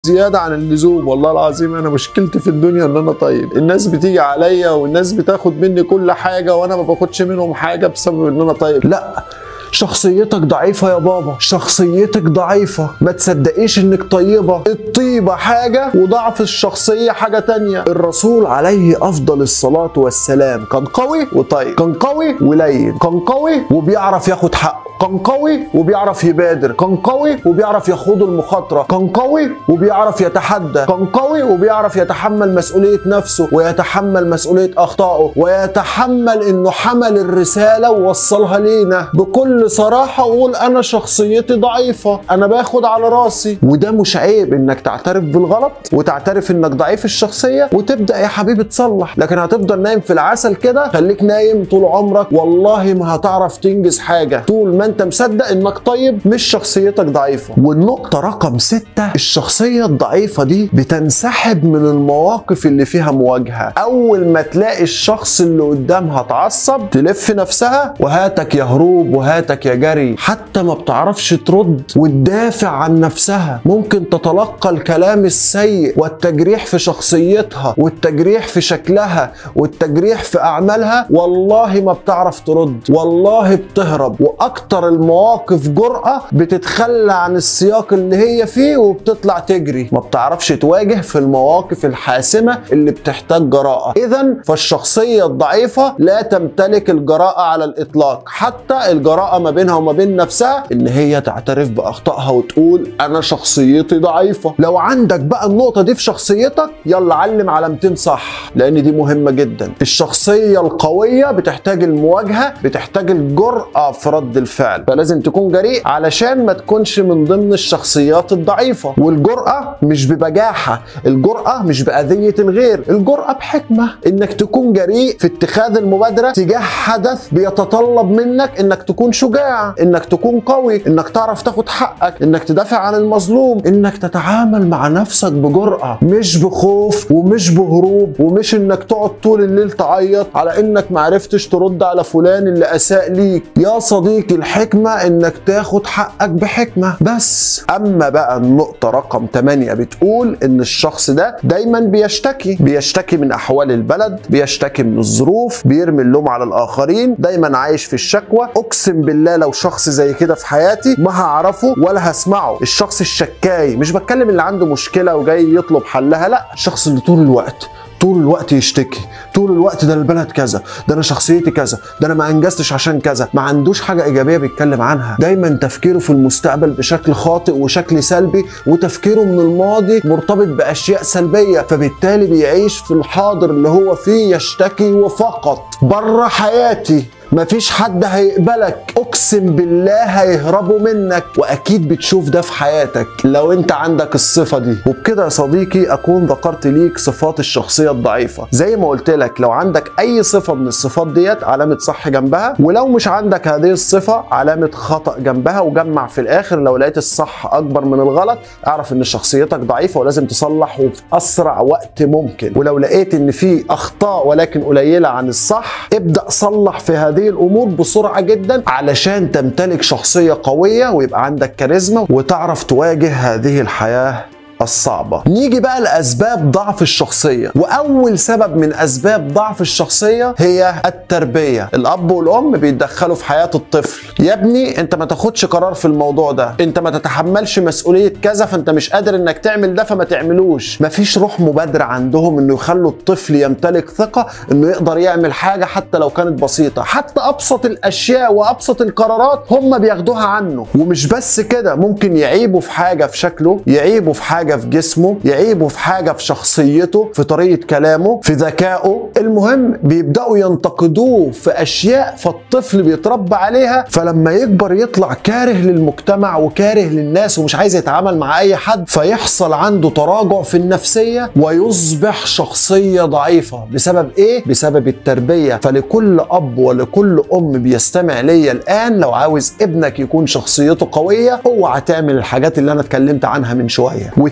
زيادة عن اللزوم والله العظيم أنا مشكلتي في الدنيا إن أنا طيب الناس بتيجي عليا والناس بتاخد مني كل حاجة وأنا ما باخدش منهم حاجة بسبب إن أنا طيب لا شخصيتك ضعيفة يا بابا شخصيتك ضعيفة ما تصدقيش انك طيبة الطيبة حاجة وضعف الشخصية حاجة تانية الرسول عليه افضل الصلاة والسلام كان قوي وطيب كان قوي ولين كان قوي وبيعرف ياخد حقه كان قوي وبيعرف يبادر كان قوي وبيعرف يخوض المخاطرة كان قوي وبيعرف يتحدى كان قوي وبيعرف يتحمل مسؤولية نفسه ويتحمل مسؤولية أخطائه ويتحمل إنه حمل الرسالة ووصلها لينا بكل صراحة وقول أنا شخصيتي ضعيفة أنا باخد على راسي وده مش عيب إنك تعترف بالغلط وتعترف إنك ضعيف الشخصية وتبدأ يا حبيبي تصلح لكن هتفضل نايم في العسل كده خليك نايم طول عمرك والله ما هتعرف تنجز حاجة طول ما انت مصدق انك طيب مش شخصيتك ضعيفة والنقطة رقم ستة الشخصية الضعيفة دي بتنسحب من المواقف اللي فيها مواجهة اول ما تلاقي الشخص اللي قدامها اتعصب تلف نفسها وهاتك يا هروب وهاتك يا جري حتى ما بتعرفش ترد وتدافع عن نفسها ممكن تتلقى الكلام السيء والتجريح في شخصيتها والتجريح في شكلها والتجريح في اعمالها والله ما بتعرف ترد والله بتهرب واكتر المواقف جرأة بتتخلى عن السياق اللي هي فيه وبتطلع تجري ما بتعرفش تواجه في المواقف الحاسمة اللي بتحتاج جراءة اذا فالشخصية الضعيفة لا تمتلك الجراءة على الاطلاق حتى الجراءة ما بينها وما بين نفسها ان هي تعترف باخطائها وتقول انا شخصيتي ضعيفة لو عندك بقى النقطة دي في شخصيتك يلا علم علامتين صح لان دي مهمة جدا الشخصية القوية بتحتاج المواجهة بتحتاج الجرأة في رد الفعل فلازم تكون جريء علشان ما تكونش من ضمن الشخصيات الضعيفة والجرأة مش ببجاحة الجرأة مش بأذية الغير الجرأة بحكمة انك تكون جريء في اتخاذ المبادرة تجاه حدث بيتطلب منك انك تكون شجاع انك تكون قوي انك تعرف تاخد حقك انك تدافع عن المظلوم انك تتعامل مع نفسك بجرأة مش بخوف ومش بهروب ومش انك تقعد طول الليل تعيط على انك معرفتش ترد على فلان اللي اساء ليك يا صديقي الحكمة انك تاخد حقك بحكمة بس اما بقى النقطة رقم 8 بتقول ان الشخص ده دايما بيشتكي بيشتكي من احوال البلد بيشتكي من الظروف بيرمي اللوم على الاخرين دايما عايش في الشكوى اقسم بالله لو شخص زي كده في حياتي ما هعرفه ولا هسمعه الشخص الشكاي مش بتكلم اللي عنده مشكلة وجاي يطلب حلها لا الشخص اللي طول الوقت طول الوقت يشتكي طول الوقت ده البلد كذا ده انا شخصيتي كذا ده انا ما انجزتش عشان كذا ما عندوش حاجه ايجابيه بيتكلم عنها دايما تفكيره في المستقبل بشكل خاطئ وشكل سلبي وتفكيره من الماضي مرتبط باشياء سلبيه فبالتالي بيعيش في الحاضر اللي هو فيه يشتكي وفقط بره حياتي مفيش حد هيقبلك اقسم بالله هيهربوا منك واكيد بتشوف ده في حياتك لو انت عندك الصفه دي وبكده يا صديقي اكون ذكرت ليك صفات الشخصيه الضعيفه زي ما قلت لك لو عندك اي صفه من الصفات ديت علامه صح جنبها ولو مش عندك هذه الصفه علامه خطا جنبها وجمع في الاخر لو لقيت الصح اكبر من الغلط اعرف ان شخصيتك ضعيفه ولازم تصلح وفي اسرع وقت ممكن ولو لقيت ان في اخطاء ولكن قليله عن الصح ابدا صلح في هذه هذه الامور بسرعه جدا علشان تمتلك شخصيه قويه ويبقى عندك كاريزما وتعرف تواجه هذه الحياه الصعبة نيجي بقى لأسباب ضعف الشخصية وأول سبب من أسباب ضعف الشخصية هي التربية الأب والأم بيتدخلوا في حياة الطفل يا ابني أنت ما تاخدش قرار في الموضوع ده أنت ما تتحملش مسؤولية كذا فأنت مش قادر أنك تعمل ده فما تعملوش مفيش روح مبادرة عندهم أنه يخلوا الطفل يمتلك ثقة أنه يقدر يعمل حاجة حتى لو كانت بسيطة حتى أبسط الأشياء وأبسط القرارات هم بياخدوها عنه ومش بس كده ممكن يعيبوا في حاجة في شكله يعيبوا في حاجة حاجه في جسمه يعيبه في حاجه في شخصيته في طريقه كلامه في ذكائه المهم بيبداوا ينتقدوه في اشياء فالطفل بيتربى عليها فلما يكبر يطلع كاره للمجتمع وكاره للناس ومش عايز يتعامل مع اي حد فيحصل عنده تراجع في النفسيه ويصبح شخصيه ضعيفه بسبب ايه بسبب التربيه فلكل اب ولكل ام بيستمع ليا الان لو عاوز ابنك يكون شخصيته قويه اوعى تعمل الحاجات اللي انا اتكلمت عنها من شويه وتاني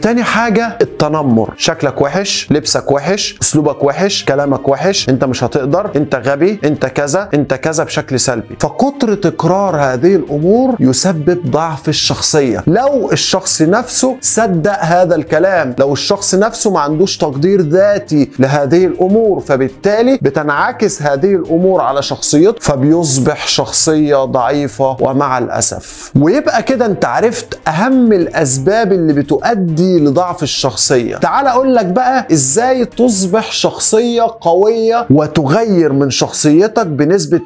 تاني حاجة التنمر شكلك وحش لبسك وحش اسلوبك وحش كلامك وحش انت مش هتقدر انت غبي انت كذا انت كذا بشكل سلبي فكتر تكرار هذه الامور يسبب ضعف الشخصية لو الشخص نفسه صدق هذا الكلام لو الشخص نفسه ما عندوش تقدير ذاتي لهذه الامور فبالتالي بتنعكس هذه الامور على شخصيته فبيصبح شخصية ضعيفة ومع الاسف ويبقى كده انت عرفت اهم الاسباب اللي بتؤدي لضعف الشخصية تعال اقول لك بقى ازاي تصبح شخصية قوية وتغير من شخصيتك بنسبة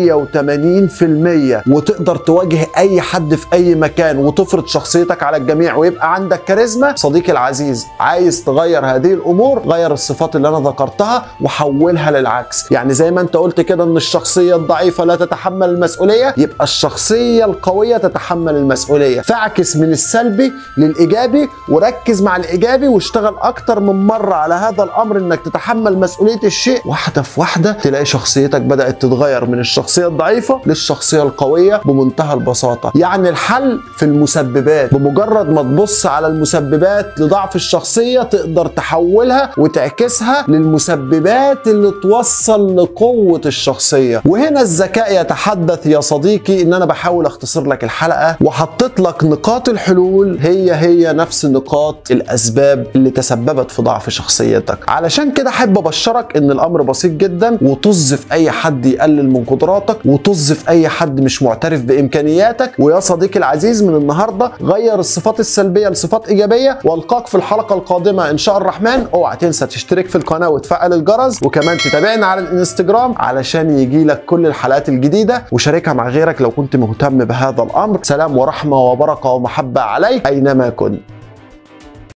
180% وتقدر تواجه اي حد في اي مكان وتفرض شخصيتك على الجميع ويبقى عندك كاريزما صديقي العزيز عايز تغير هذه الامور غير الصفات اللي انا ذكرتها وحولها للعكس يعني زي ما انت قلت كده ان الشخصية الضعيفة لا تتحمل المسؤولية يبقى الشخصية القوية تتحمل المسؤولية فاعكس من السلبي للايجابي وركز مع الايجابي واشتغل اكتر من مرة على هذا الامر انك تتحمل مسؤولية الشيء واحدة في واحدة تلاقي شخصيتك بدأت تتغير من الشخصية الضعيفة للشخصية القوية بمنتهى البساطة يعني الحل في المسببات بمجرد ما تبص على المسببات لضعف الشخصية تقدر تحولها وتعكسها للمسببات اللي توصل لقوة الشخصية وهنا الذكاء يتحدث يا صديقي ان انا بحاول اختصر لك الحلقة وحطيت لك نقاط الحلول هي هي نفس نقاط الاسباب اللي تسببت في ضعف شخصيتك علشان كده احب ابشرك ان الامر بسيط جدا وطز في اي حد يقلل من قدراتك وطز في اي حد مش معترف بامكانياتك ويا صديقي العزيز من النهارده غير الصفات السلبيه لصفات ايجابيه والقاك في الحلقه القادمه ان شاء الرحمن اوعى تنسى تشترك في القناه وتفعل الجرس وكمان تتابعنا على الانستجرام علشان يجي لك كل الحلقات الجديده وشاركها مع غيرك لو كنت مهتم بهذا الامر سلام ورحمه وبركه ومحبه عليك اينما كنت